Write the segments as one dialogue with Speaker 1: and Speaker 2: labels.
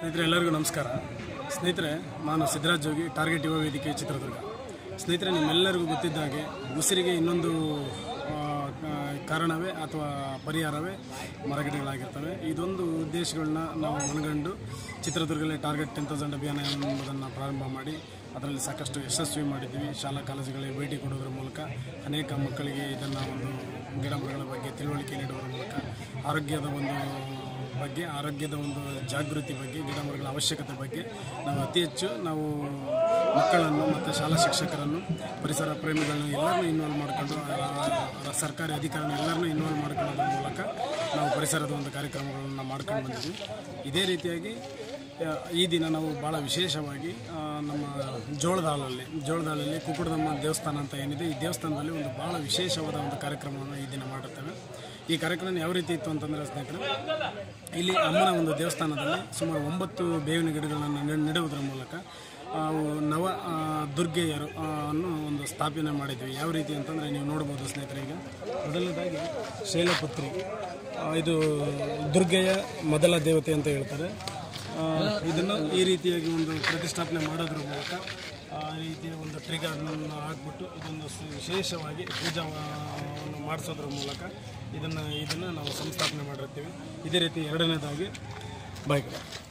Speaker 1: ಸ್ನೇಹಿತರೆ ಎಲ್ಲರಿಗೂ ನಮಸ್ಕಾರ ಸ್ನೇಹಿತರೆ ನಾನು ಸಿದ್ದರಾಜ್ ಜೋಗಿ ಟಾರ್ಗೆಟ್ ಯುವ ವೇದಿಕೆ ಚಿತ್ರದುರ್ಗ ಸ್ನೇಹಿತರೆ ನಿಮ್ಮೆಲ್ಲರಿಗೂ ಗೊತ್ತಿದ್ದ ಹಾಗೆ ಉಸಿರಿಗೆ ಇನ್ನೊಂದು ಆ, ಆ, ಕಾರಣವೇ ಅಥವಾ ಪರಿಹಾರವೇ ಮರಗಿಡಗಳಾಗಿರ್ತವೆ ಇದೊಂದು ಉದ್ದೇಶಗಳನ್ನ ನಾವು ಮನಗಂಡು ಚಿತ್ರದುರ್ಗದಲ್ಲಿ ಟಾರ್ಗೆಟ್ ಟೆನ್ ತೌಸಂಡ್ ಅಭಿಯಾನ ಎಂಬುದನ್ನು ಪ್ರಾರಂಭ ಮಾಡಿ ಅದರಲ್ಲಿ ಸಾಕಷ್ಟು ಯಶಸ್ವಿ ಮಾಡಿದ್ದೀವಿ ಶಾಲಾ ಕಾಲೇಜುಗಳಿಗೆ ಭೇಟಿ ಕೊಡೋದ್ರ ಮೂಲಕ ಅನೇಕ ಮಕ್ಕಳಿಗೆ ಇದನ್ನು ಒಂದು ಗಿಡ ಮರಗಳ ಬಗ್ಗೆ ತಿಳುವಳಿಕೆ ನೀಡುವುದರ ಮೂಲಕ ಆರೋಗ್ಯದ ಒಂದು ಬಗ್ಗೆ ಆರೋಗ್ಯದ ಒಂದು ಜಾಗೃತಿ ಬಗ್ಗೆ ಗಿಡ ಮರಗಳ ಅವಶ್ಯಕತೆ ಬಗ್ಗೆ ನಾವು ಅತಿ ಹೆಚ್ಚು ನಾವು ಮಕ್ಕಳನ್ನು ಮತ್ತು ಶಾಲಾ ಶಿಕ್ಷಕರನ್ನು ಪರಿಸರ ಪ್ರೇಮಿಗಳನ್ನು ಎಲ್ಲರನ್ನೂ ಇನ್ವಾಲ್ವ್ ಮಾಡಿಕೊಂಡು ಸರ್ಕಾರಿ ಅಧಿಕಾರಿಗಳನ್ನ ಎಲ್ಲರನ್ನೂ ಇನ್ವಾಲ್ವ್ ಮಾಡ್ಕೊಳ್ಳೋದ್ರ ಮೂಲಕ ನಾವು ಪರಿಸರದ ಒಂದು ಕಾರ್ಯಕ್ರಮಗಳನ್ನು ಮಾಡ್ಕೊಂಡು ಬಂದಿದ್ವಿ ಇದೇ ರೀತಿಯಾಗಿ ಆ, ಈ ದಿನ ನಾವು ಭಾಳ ವಿಶೇಷವಾಗಿ ಆ, ನಮ್ಮ ಜೋಳದಾಳಲ್ಲಿ ಜೋಳದಾಳಲ್ಲಿ ಕುಕ್ಕುಡದಮ್ಮ ದೇವಸ್ಥಾನ ಅಂತ ಏನಿದೆ ಈ ದೇವಸ್ಥಾನದಲ್ಲಿ ಒಂದು ಭಾಳ ವಿಶೇಷವಾದ ಒಂದು ಕಾರ್ಯಕ್ರಮವನ್ನು ಈ ದಿನ ಮಾಡುತ್ತೇವೆ ಈ ಕಾರ್ಯಕ್ರಮ ಯಾವ ರೀತಿ ಇತ್ತು ಅಂತಂದರೆ ಸ್ನೇಹಿತರೆ ಇಲ್ಲಿ ಅಮ್ಮನ ಒಂದು ದೇವಸ್ಥಾನದಲ್ಲಿ ಸುಮಾರು ಒಂಬತ್ತು ಬೇವಿನ ಗಿಡಗಳನ್ನು ನೆಡ್- ನೆಡುವುದರ ಮೂಲಕ ಆ, ನವ ಆ, ದುರ್ಗೆಯರು ಆ, ಅನ್ನು ಒಂದು ಸ್ಥಾಪನೆ ಮಾಡಿದ್ವಿ ಯಾವ ರೀತಿ ಅಂತಂದರೆ ನೀವು ನೋಡ್ಬೋದು ಸ್ನೇಹಿತರೆ ಈಗ ಮೊದಲನೇದಾಗಿ ಶೈಲಪುತ್ರಿ ಆ, ಇದು ದುರ್ಗೆಯ ಮೊದಲ ದೇವತೆ ಅಂತ ಹೇಳ್ತಾರೆ ಆ, ಇದನ್ನು ಈ ರೀತಿಯಾಗಿ ಒಂದು ಪ್ರತಿಷ್ಠಾಪನೆ ಮಾಡೋದ್ರ ಮೂಲಕ ಆ ರೀತಿಯ ಒಂದು ಟ್ರಿಗರ್ನ ಹಾಕ್ಬಿಟ್ಟು ಇದನ್ನು ಸ- ವಿಶೇಷವಾಗಿ ಪೂಜಾವನ್ನು ಮಾಡಿಸೋದ್ರ ಮೂಲಕ ಇದನ್ನು ಇದನ್ನು ನಾವು ಸಂಸ್ಥಾಪನೆ ಮಾಡಿರ್ತೀವಿ ಇದೇ ರೀತಿ ಎರಡನೇದಾಗಿ ಬೈಕ್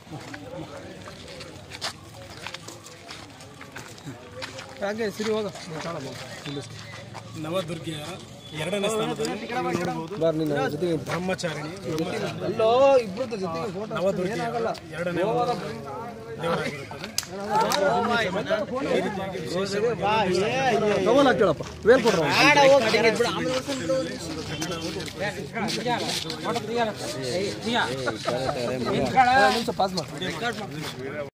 Speaker 2: ಹಾಗೆ ಸಿರಿ ಹೋಗ
Speaker 1: ನವದುರ್ಗೆಯರ ಎರಡನೇ ಸ್ಥಾನದಲ್ಲಿ ನೀವು ನೋಡ್ಬೋದು
Speaker 2: ಬಾರ್ ನಿನ್ನ ಜೊತೆಗೆ
Speaker 1: ಬ್ರಹ್ಮಚಾರಿಣಿ ಬ್ರಹ್ಮಚಾರಿಣಿ
Speaker 2: ಅಲ್ಲೋ ಇಬ್ರದ್ದು ಜೊತೆಗೆ ಫೋಟೋ
Speaker 1: ನವದುರ್ಗೆಯರ ಎರಡನೇ ಒಂದು ದೇವರಾಗಿರುತ್ತದೆ
Speaker 2: ತಗೋಲ ಕೇಳಪ್ಪ ವೇಲ್ ಕೊಡ್ರ ನಿಮಿಷ ಪಾಸ್ ಮಾಡಿ